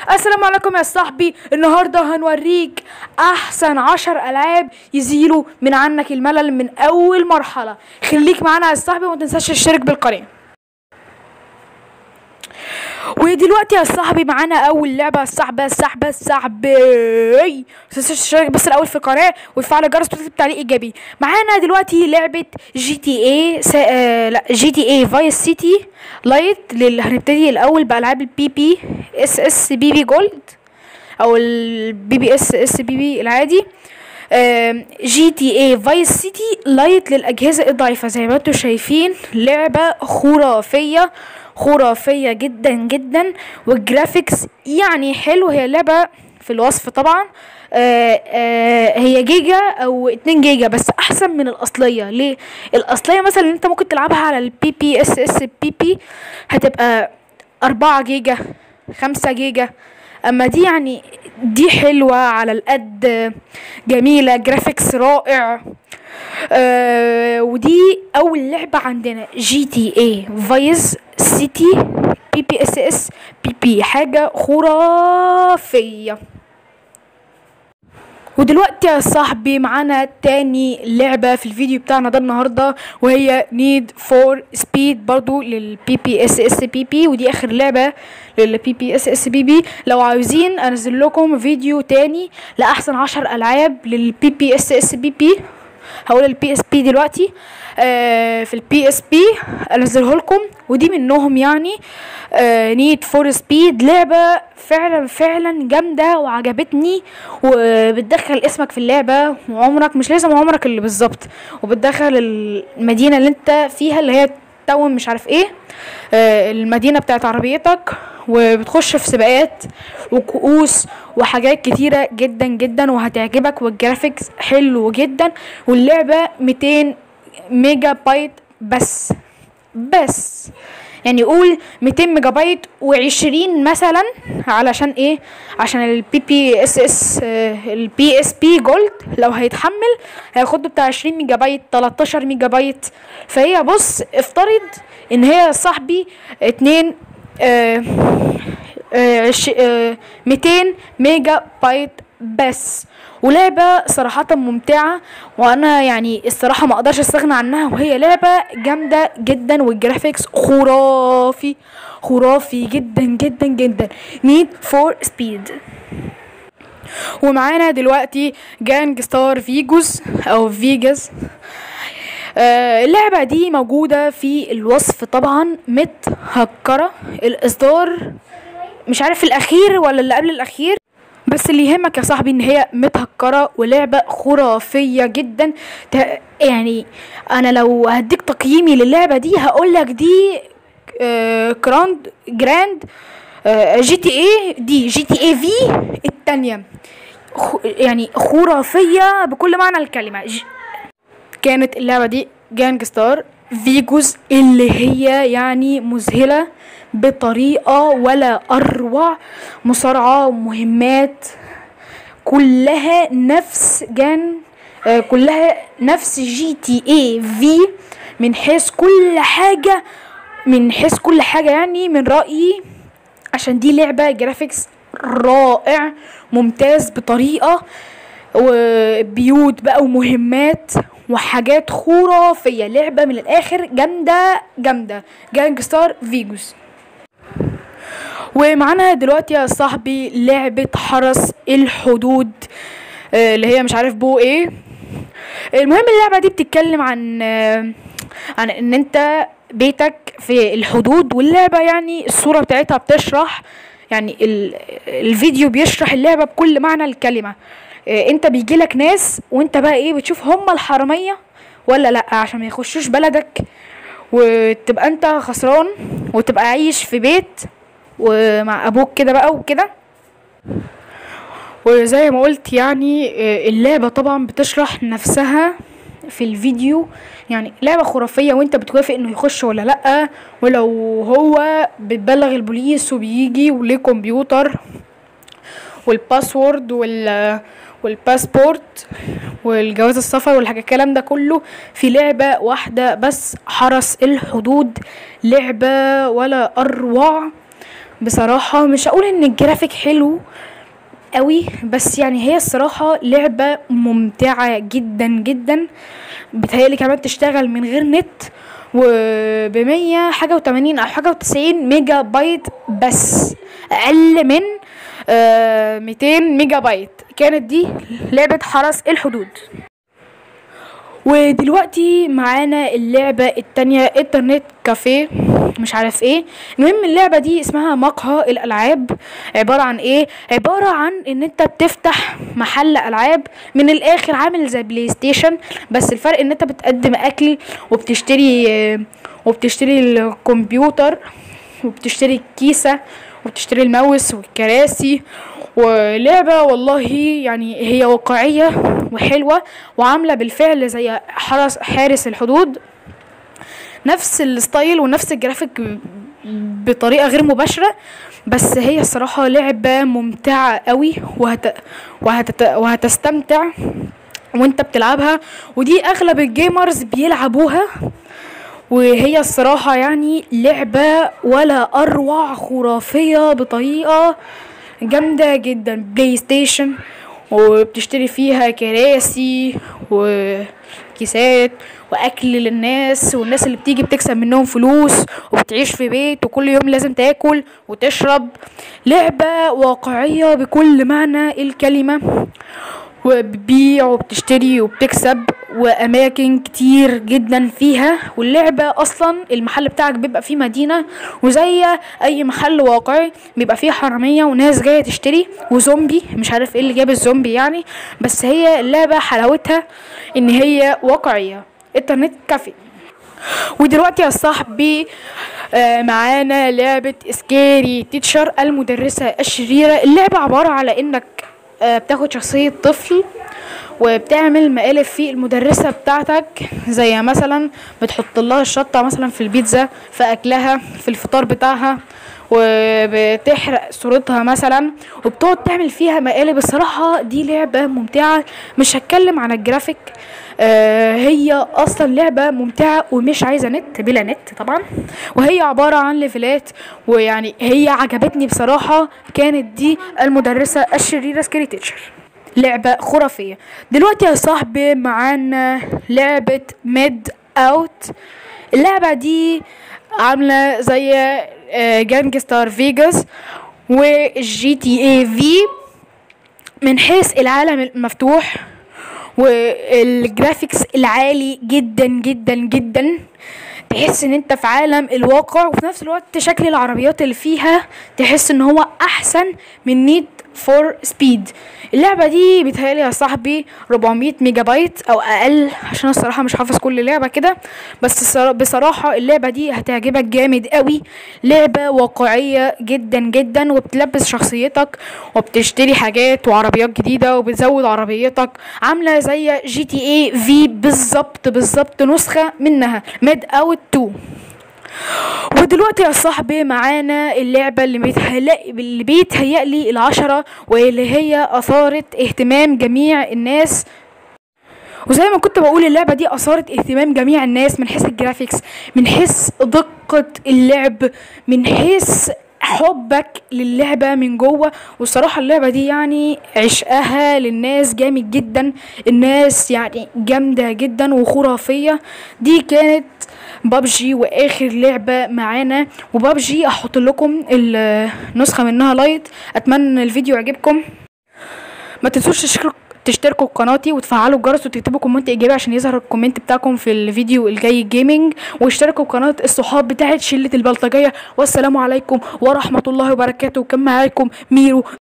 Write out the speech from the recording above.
السلام عليكم يا صاحبي النهارده هنوريك احسن عشر العاب يزيلوا من عنك الملل من اول مرحله خليك معانا يا صاحبي وما تنساش تشترك بالقناه ودلوقتي يا صاحبي معانا اول لعبه الصاحبه الصاحبه الصاحبه ما تنساش تشترك بس الاول في القناه وتفعل الجرس وتكتب تعليق ايجابي معانا دلوقتي لعبه جي تي اي سا... آه لا جي تي اي فايس سيتي لايت لل... هنبتدي الاول بالعاب البي بي اس اس بي بي جولد او البي بي اس اس بي بي العادي آم، جي تي اي فايس سيتي لايت للاجهزه الضعيفه زي ما انتم شايفين لعبه خرافيه خرافيه جدا جدا والجرافيكس يعني حلو هي لعبه في الوصف طبعا آه آه هي جيجا او 2 جيجا بس احسن من الاصليه ليه الاصليه مثلا اللي انت ممكن تلعبها على البي بي اس اس بي بي هتبقى 4 جيجا 5 جيجا اما دي يعني دي حلوة على القد جميلة جرافيكس رائع آه ودي اول لعبة عندنا جي تي اي فايز سيتي بي بي اس اس بي بي حاجة خرافية ودلوقتي يا صاحبي معانا تاني لعبة في الفيديو بتاعنا ده النهاردة وهي نيد فور سبيد برضو للبي بي اس اس بي بي ودي اخر لعبة للبي بي اس اس بي بي لو عاوزين انزل لكم فيديو تاني لاحسن عشر العاب للبي بي اس اس بي بي هقول البي اس بي دلوقتي آه في البي اس بي انزله لكم ودي منهم يعني نيد فور سبيد لعبه فعلا فعلا جامده وعجبتني وبتدخل اسمك في اللعبه وعمرك مش لازم عمرك اللي بالظبط وبتدخل المدينه اللي انت فيها اللي هي تون مش عارف ايه آه المدينه بتاعت عربيتك وبتخش في سباقات وكؤوس وحاجات كتيرة جدا جدا وهتعجبك والجرافيكس حلو جدا واللعبة 200 ميجا بايت بس بس يعني قول 200 ميجا بايت و20 مثلا علشان ايه عشان البي بي اس اس البي اس بي جولد لو هيتحمل هياخد بتاع 20 ميجا بايت 13 ميجا بايت فهي بص افترض ان هي صاحبي اتنين آه آه عش- آه 200 ميجا بايت بس ولعبة صراحة ممتعة وانا يعني الصراحة ما اقدرش استغنى عنها وهي لعبة جامدة جدا والجرافيكس خرافي خرافي جدا جدا جدا نيد فور سبيد ومعانا دلوقتي جانج ستار فيجوز او فيجاز آه، اللعبة دي موجودة في الوصف طبعا متهكرة الإصدار مش عارف الأخير ولا اللي قبل الأخير بس اللي يهمك يا صاحبي ان هي متهكرة ولعبة خرافية جدا ت- يعني انا لو هديك تقييمي للعبة دي هقولك دي آه، جراند جراند آه، جي تي اي دي جي تي اي في التانية خ- يعني خرافية بكل معنى الكلمة ج- كانت اللعبة دي جانج ستار فيجوز اللي هي يعني مذهلة بطريقة ولا أروع مصارعة ومهمات كلها نفس جان آه، كلها نفس جي تي اي في من حيث كل حاجة من حيث كل حاجة يعني من رأيي عشان دي لعبة جرافيكس رائع ممتاز بطريقة وبيوت بقى ومهمات وحاجات خرافية لعبة من الآخر جامدة جامدة جانج ستار فيجوس ومعانا دلوقتي يا صاحبي لعبة حرس الحدود آه، اللي هي مش عارف بو ايه المهم اللعبة دي بتتكلم عن آه، عن ان انت بيتك في الحدود واللعبة يعني الصورة بتاعتها بتشرح يعني ال- الفيديو بيشرح اللعبة بكل معنى الكلمة آه، انت بيجيلك ناس وانت بقى ايه بتشوف هم الحرامية ولا لا عشان ما يخشوش بلدك وتبقى انت خسران وتبقى عايش في بيت ومع ابوك كده بقى وكده وزي ما قلت يعني آه، اللعبة طبعا بتشرح نفسها في الفيديو يعني لعبة خرافية وانت بتوافق انه يخش ولا لأ ولو هو بتبلغ البوليس وبيجي وليه كمبيوتر والباسورد وال والباسبورت والجواز السفر والحاجة الكلام ده كله في لعبة واحدة بس حرس الحدود لعبة ولا أروع بصراحة مش هقول ان الجرافيك حلو قوي بس يعني هي الصراحة لعبة ممتعة جدا جدا بتهيألي كمان تشتغل من غير نت وبمية حاجة وتمانين أو حاجة وتسعين ميجا بايت بس أقل من ميتين ميجا بايت كانت دي لعبة حرس الحدود ودلوقتي معانا اللعبة التانية انترنت كافيه مش عارف ايه المهم اللعبة دي اسمها مقهى الالعاب عبارة عن ايه عبارة عن ان انت بتفتح محل العاب من الاخر عامل زي بلاي ستيشن بس الفرق ان انت بتقدم اكل وبتشتري وبتشتري الكمبيوتر وبتشتري الكيسة وبتشتري الماوس والكراسي ولعبة والله يعني هي واقعية وحلوة وعاملة بالفعل زي حرس حارس الحدود نفس الستايل ونفس الجرافيك بطريقة غير مباشرة بس هي الصراحة لعبة ممتعة قوي وهت... وهت... وهتستمتع وانت بتلعبها ودي اغلب الجيمرز بيلعبوها وهي الصراحة يعني لعبة ولا أروع خرافية بطريقة جامدة جدا بلاي ستيشن وبتشتري فيها كراسي وكيسات واكل للناس والناس اللي بتيجي بتكسب منهم فلوس وبتعيش في بيت وكل يوم لازم تاكل وتشرب لعبة واقعية بكل معنى الكلمة وبتبيع وبتشتري وبتكسب واماكن كتير جدا فيها واللعبة اصلا المحل بتاعك بيبقى فيه مدينة وزي اي محل واقعي بيبقى فيه حرامية وناس جاية تشتري وزومبي مش عارف ايه اللي جاب الزومبي يعني بس هي اللعبة حلاوتها ان هي واقعية انترنت كافيه ودلوقتي يا صاحبي آه معانا لعبة سكيري تيتشر المدرسة الشريرة اللعبة عبارة على انك آه بتاخد شخصية طفل وبتعمل مقالب في المدرسة بتاعتك زي مثلا بتحط لها الشطة مثلا في البيتزا في أكلها في الفطار بتاعها وبتحرق صورتها مثلا وبتقعد تعمل فيها مقالب الصراحة دي لعبة ممتعة مش هتكلم عن الجرافيك آه هي اصلا لعبة ممتعة ومش عايزة نت بلا نت طبعا وهي عبارة عن ليفلات ويعني هي عجبتني بصراحة كانت دي المدرسة الشريرة سكري تيتشر لعبة خرافية دلوقتي يا صاحبي معانا لعبة ميد اوت اللعبة دي عاملة زي جانج ستار فيجاس وجي تي اي في من حيث العالم المفتوح والجرافيكس العالي جدا جدا جدا تحس ان انت في عالم الواقع وفي نفس الوقت شكل العربيات اللي فيها تحس ان هو احسن من نيد فور سبيد اللعبه دي بيتهيألي يا صاحبي 400 ميجا بايت او اقل عشان الصراحه مش حافظ كل لعبه كده بس بصراحه اللعبه دي هتعجبك جامد قوي لعبه واقعيه جدا جدا وبتلبس شخصيتك وبتشتري حاجات وعربيات جديده وبتزود عربيتك عامله زي جي تي اي في بالظبط بالظبط نسخه منها ميد اوت 2 ودلوقتي يا صاحبي معانا اللعبة اللي بيتهيأ اللي بيتهيألي العشرة واللي هي أثارت اهتمام جميع الناس وزي ما كنت بقول اللعبة دي أثارت اهتمام جميع الناس من حيث الجرافيكس من حيث دقة اللعب من حيث حبك للعبة من جوه والصراحة اللعبة دي يعني عشقها للناس جامد جدا الناس يعني جامدة جدا وخرافية دي كانت بابجي واخر لعبة معانا وبابجي احط لكم النسخة منها لايت اتمنى الفيديو يعجبكم ما تنسوش تشتركوا تشتركوا قناتي وتفعلوا الجرس وتكتبوا كومنت ايجابي عشان يظهر الكومنت بتاعكم في الفيديو الجاي جيمنج واشتركوا قناه الصحاب بتاعت شله البلطجيه والسلام عليكم ورحمه الله وبركاته كان معاكم ميرو